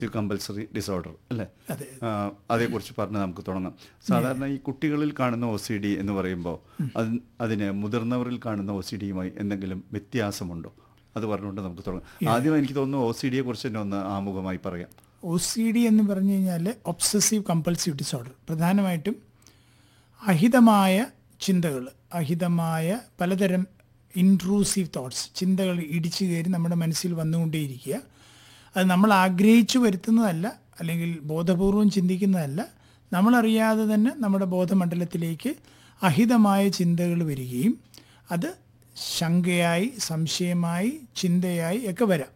Compulsory disorder അല്ലേ അതെ ആ, അതേക്കുറിച്ച് പറഞ്ഞ് നമുക്ക് തുടങ്ങാം സാധാരണ ഈ കുട്ടികളിൽ കാണുന്ന ഒ സി ഡി എന്ന് പറയുമ്പോൾ അത് അതിന് മുതിർന്നവരിൽ കാണുന്ന ഒ സി ഡിയുമായി എന്തെങ്കിലും വ്യത്യാസമുണ്ടോ അത് പറഞ്ഞുകൊണ്ട് നമുക്ക് തുടങ്ങാം ആദ്യം എനിക്ക് തോന്നുന്നു ഒ സി ഡിയെ കുറിച്ച് തന്നെ ഒന്ന് ആമുഖമായി പറയാം ഒ സി ഡി എന്ന് പറഞ്ഞു കഴിഞ്ഞാൽ ഒബ്സസീവ് കമ്പൾസീവ് ഡിസോർഡർ പ്രധാനമായിട്ടും അഹിതമായ ചിന്തകൾ അഹിതമായ പലതരം ഇൻട്രൂസീവ് തോട്ട്സ് ചിന്തകൾ ഇടിച്ചു കയറി നമ്മുടെ മനസ്സിൽ വന്നുകൊണ്ടേയിരിക്കുക അത് നമ്മൾ ആഗ്രഹിച്ചു വരുത്തുന്നതല്ല അല്ലെങ്കിൽ ബോധപൂർവം ചിന്തിക്കുന്നതല്ല നമ്മളറിയാതെ തന്നെ നമ്മുടെ ബോധമണ്ഡലത്തിലേക്ക് അഹിതമായ ചിന്തകൾ വരികയും അത് ശങ്കയായി സംശയമായി ചിന്തയായി ഒക്കെ വരാം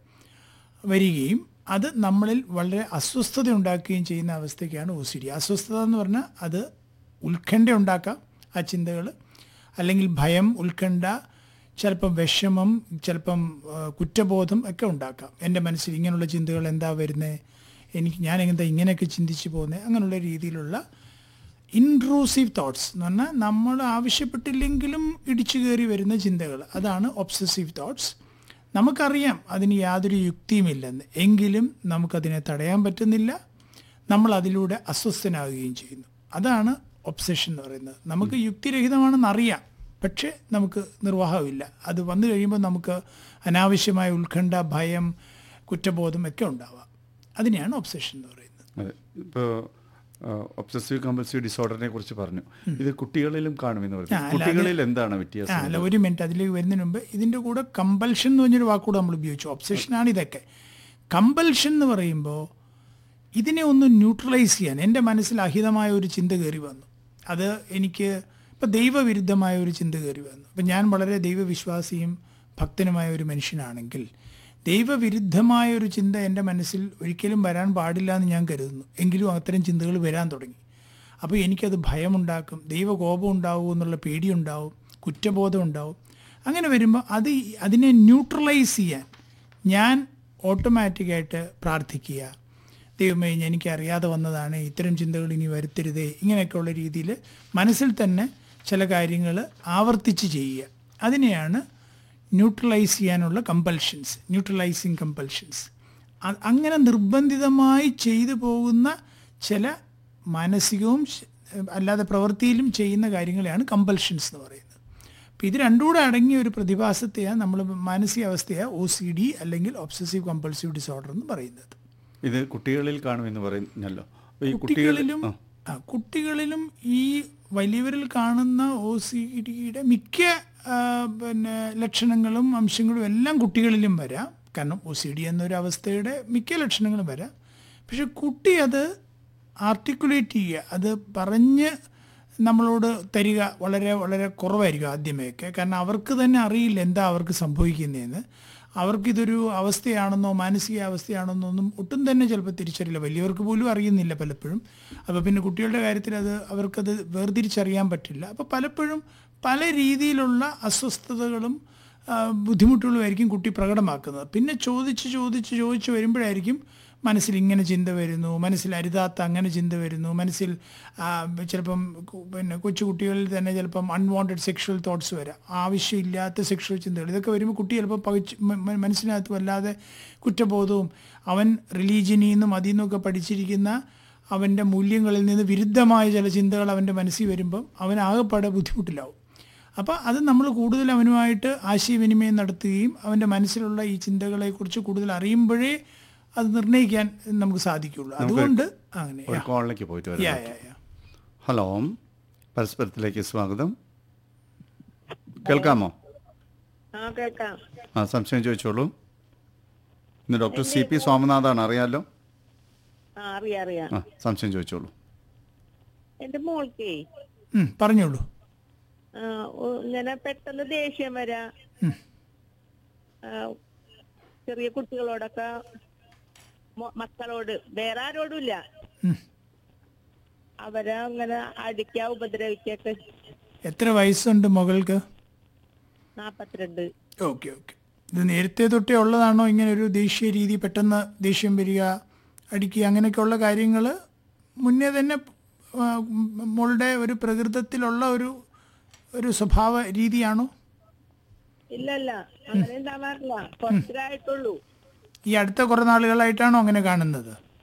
വരികയും അത് നമ്മളിൽ വളരെ അസ്വസ്ഥത ഉണ്ടാക്കുകയും ചെയ്യുന്ന അവസ്ഥയ്ക്കാണ് ഒ സി ഡി അസ്വസ്ഥത എന്ന് പറഞ്ഞാൽ അത് ഉത്കണ്ഠ ഉണ്ടാക്കാം ആ ചിന്തകൾ അല്ലെങ്കിൽ ഭയം ഉത്കണ്ഠ ചിലപ്പം വിഷമം ചിലപ്പം ആ, കുറ്റബോധം ഒക്കെ ഉണ്ടാക്കാം എൻ്റെ മനസ്സിൽ ഇങ്ങനെയുള്ള ചിന്തകൾ എന്താ വരുന്നത് എനിക്ക് ഞാൻ എന്താ ഇങ്ങനെയൊക്കെ ചിന്തിച്ച് പോകുന്നത് അങ്ങനെയുള്ള രീതിയിലുള്ള ഇൻട്രൂസീവ് തോട്ട്സ് എന്ന് പറഞ്ഞാൽ നമ്മൾ ആവശ്യപ്പെട്ടില്ലെങ്കിലും ഇടിച്ചു കയറി വരുന്ന ചിന്തകൾ അതാണ് ഒബ്സസീവ് തോട്ട്സ് നമുക്കറിയാം അതിന് യാതൊരു യുക്തിയുമില്ലെന്ന് എങ്കിലും നമുക്കതിനെ തടയാൻ പറ്റുന്നില്ല നമ്മൾ അതിലൂടെ അസ്വസ്ഥനാകുകയും ചെയ്യുന്നു അതാണ് ഒബ്സഷൻ എന്ന് പറയുന്നത് നമുക്ക് യുക്തിരഹിതമാണെന്ന് അറിയാം പക്ഷേ നമുക്ക് നിർവാഹമില്ല അത് വന്നു കഴിയുമ്പോൾ നമുക്ക് അനാവശ്യമായ ഉത്കണ്ഠ ഭയം കുറ്റബോധം ഒക്കെ ഉണ്ടാവാം അതിനെയാണ് ഒബ്സഷൻ എന്ന് പറയുന്നത് അതെ ഇപ്പോൾ ഒബ്സസീവ് കമ്പൽസീവ് ഡിസോർഡറിനെ കുറിച്ച് പറഞ്ഞു ഇത് കുട്ടികളിലും കാണുമെന്ന് ആ, പറഞ്ഞു അല്ല, അത് കുട്ടികളിൽ എന്താണ് ആ വ്യത്യാസം അല്ല ഒരു മിനിറ്റ് അതിലേക്ക് വരുന്നതിന് മുമ്പ് ഇതിൻ്റെ കൂടെ കമ്പൽഷൻ എന്ന് പറഞ്ഞൊരു വാക്കുകൂടെ നമ്മൾ ഉപയോഗിച്ചു ഒബ്സഷനാണ് ഇതൊക്കെ കമ്പൽഷൻ എന്ന് പറയുമ്പോൾ ഇതിനെ ഒന്ന് ന്യൂട്രലൈസ് ചെയ്യാൻ എൻ്റെ മനസ്സിൽ അഹിതമായ ഒരു ചിന്ത കയറി വന്നു അത് എനിക്ക് ഇപ്പം ദൈവവിരുദ്ധമായ ഒരു ചിന്ത കയറി വന്നു അപ്പം ഞാൻ വളരെ ദൈവവിശ്വാസിയും ഭക്തനുമായ ഒരു മനുഷ്യനാണെങ്കിൽ ദൈവവിരുദ്ധമായ ഒരു ചിന്ത എൻ്റെ മനസ്സിൽ ഒരിക്കലും വരാൻ പാടില്ല എന്ന് ഞാൻ കരുതുന്നു എങ്കിലും അത്തരം ചിന്തകൾ വരാൻ തുടങ്ങി അപ്പോൾ എനിക്കത് ഭയമുണ്ടാക്കും ദൈവകോപം ഉണ്ടാവും എന്നുള്ള പേടിയുണ്ടാവും കുറ്റബോധം ഉണ്ടാവും അങ്ങനെ വരുമ്പോൾ അത് ഈ- അതിനെ ന്യൂട്രലൈസ് ചെയ്യാൻ ഞാൻ ഓട്ടോമാറ്റിക്കായിട്ട് പ്രാർത്ഥിക്കുക ദൈവമേ ഞാൻ എനിക്ക് അറിയാതെ വന്നതാണ് ഇത്തരം ചിന്തകൾ ഇനി വരുത്തരുതേ ഇങ്ങനെയൊക്കെയുള്ള രീതിയിൽ മനസ്സിൽ തന്നെ ചില കാര്യങ്ങൾ ആവർത്തിച്ച് ചെയ്യുക അതിനെയാണ് ന്യൂട്രലൈസ് ചെയ്യാനുള്ള കമ്പൽഷൻസ് ന്യൂട്രലൈസിങ് കമ്പൽഷൻസ് അങ്ങനെ നിർബന്ധിതമായി ചെയ്തു പോകുന്ന ചില മാനസികവും ശ- അല്ലാതെ പ്രവൃത്തിയിലും ചെയ്യുന്ന കാര്യങ്ങളെയാണ് കമ്പൽഷൻസ് എന്ന് പറയുന്നത് അപ്പോൾ ഇത് രണ്ടും കൂടെ അടങ്ങിയ ഒരു പ്രതിഭാസത്തെയാണ് നമ്മൾ മാനസികാവസ്ഥയാണ് ഒ സി ഡി അല്ലെങ്കിൽ ഒബ്സസീവ് കമ്പൾസീവ് ഡിസോർഡർ എന്ന് പറയുന്നത് ഇത് കുട്ടികളിൽ കാണുമെന്ന് പറഞ്ഞല്ലോ അപ്പോൾ ഈ കുട്ടികളിൽ കുട്ടികളിലും ആ, ആ, കുട്ടികളിലും ഈ വലിയവരിൽ കാണുന്ന ഒ സി ഡിയുടെ മിക്ക ആ, പിന്നെ ലക്ഷണങ്ങളും അംശങ്ങളും എല്ലാം കുട്ടികളിലും വരാം കാരണം ഒ സി ഡി എന്നൊരു അവസ്ഥയുടെ മിക്ക ലക്ഷണങ്ങളും വരാം പക്ഷെ കുട്ടി അത് ആർട്ടിക്കുലേറ്റ് ചെയ്യുക അത് പറഞ്ഞ് നമ്മളോട് തരിക വളരെ വളരെ കുറവായിരിക്കും ആദ്യമേയൊക്കെ കാരണം അവർക്ക് തന്നെ അറിയില്ല എന്താ അവർക്ക് സംഭവിക്കുന്നതെന്ന് അവർക്കിതൊരു അവസ്ഥയാണെന്നോ മാനസിക അവസ്ഥയാണെന്നോ ഒന്നും ഒട്ടും തന്നെ ചിലപ്പോൾ തിരിച്ചറിയില്ല വലിയവർക്ക് പോലും അറിയുന്നില്ല പലപ്പോഴും അപ്പോൾ പിന്നെ കുട്ടികളുടെ കാര്യത്തിൽ അത് അവർക്കത് വേർതിരിച്ചറിയാൻ പറ്റില്ല അപ്പോൾ പലപ്പോഴും പല രീതിയിലുള്ള അസ്വസ്ഥതകളും ആ, ബുദ്ധിമുട്ടുകളുമായിരിക്കും കുട്ടി പ്രകടമാക്കുന്നത് പിന്നെ ചോദിച്ച് ചോദിച്ച് ചോദിച്ച് വരുമ്പോഴായിരിക്കും മനസ്സിൽ ഇങ്ങനെ ചിന്ത വരുന്നു മനസ്സിൽ അരുതാത്ത അങ്ങനെ ചിന്ത വരുന്നു മനസ്സിൽ ആ, ചിലപ്പം കു- പിന്നെ കൊച്ചുകുട്ടികളിൽ തന്നെ ചിലപ്പം അൺവാണ്ടഡ് സെക്ഷൽ തോട്ട്സ് വരാം ആവശ്യമില്ലാത്ത സെക്ഷൽ ചിന്തകൾ ഇതൊക്കെ വരുമ്പോൾ കുട്ടി ചിലപ്പോൾ പകച്ച് മ- മ- മനസ്സിനകത്ത് വല്ലാതെ കുറ്റബോധവും അവൻ റിലീജിയനിൽ നിന്നും അതിൽ നിന്നൊക്കെ പഠിച്ചിരിക്കുന്ന അവൻ്റെ മൂല്യങ്ങളിൽ നിന്ന് വിരുദ്ധമായ ചില ചിന്തകൾ അവൻ്റെ മനസ്സിൽ വരുമ്പം അവൻ ആകെപ്പാടെ ബുദ്ധിമുട്ടിലാവും അപ്പോൾ അത് നമ്മൾ കൂടുതൽ അവനുമായിട്ട് ആശയവിനിമയം നടത്തുകയും അവൻ്റെ മനസ്സിലുള്ള ഈ ചിന്തകളെക്കുറിച്ച് കൂടുതൽ അറിയുമ്പോഴേ അത് നിർണ്ണയിക്കാൻ നമുക്ക് സാധിക്കുള്ളൂ അതുകൊണ്ട് അങ്ങനെ ഒരു കോളിലേക്ക് പോയിട്ട് യാ വരാം യാ യാ ഹലോ പരസ്പരത്തിലേക്ക് സ്വാഗതം കേൾക്കാമോ ആ കേൾക്കാം ആ സംശയം ചോദിച്ചോളൂ ഇന്ന് ഡോക്ടർ സി പി സ്വാമിനാഥാണ് അറിയാലോ ആ അറിയാം അറിയാം ആ സംശയം ചോദിച്ചോളൂ എന്റെ മോൾക്കേ ഉം, പറഞ്ഞോളൂ ആ, ഒ- ഇങ്ങനെ പെട്ടെന്ന് ദേഷ്യം വരാ ഉം. ആ, ചെറിയ കുട്ടികളോടൊക്കെ മൊ- മക്കളോട് വേറെ ആരോടും ഇല്ല ഉം. അവരെ അങ്ങനെ അടിക്ക ഉപദ്രവിക്കൊക്കെ എത്ര വയസ്സുണ്ട് മകൾക്ക് നാപ്പത്തിരണ്ട് ഓക്കെ ഓക്കെ ഇത് നേരത്തെ തൊട്ടേ ഉള്ളതാണോ ഇങ്ങനെ ഒരു ദേശീയ രീതി പെട്ടെന്ന് ദേഷ്യം വരിക അടിക്കുക അങ്ങനെയൊക്കെയുള്ള കാര്യങ്ങൾ മുന്നേ തന്നെ ആ, മോളുടെ ഒരു പ്രകൃതത്തിലുള്ള ഒരു ഒരു സ്വഭാവ രീതിയാണോ ഇല്ലല്ല അങ്ങനെ ഉണ്ടാവാറില്ല കുറച്ചിലായിട്ടുള്ളൂ ഈ അടുത്ത കുറേ നാളുകളായിട്ടാണോ അങ്ങനെ കാണുന്നത്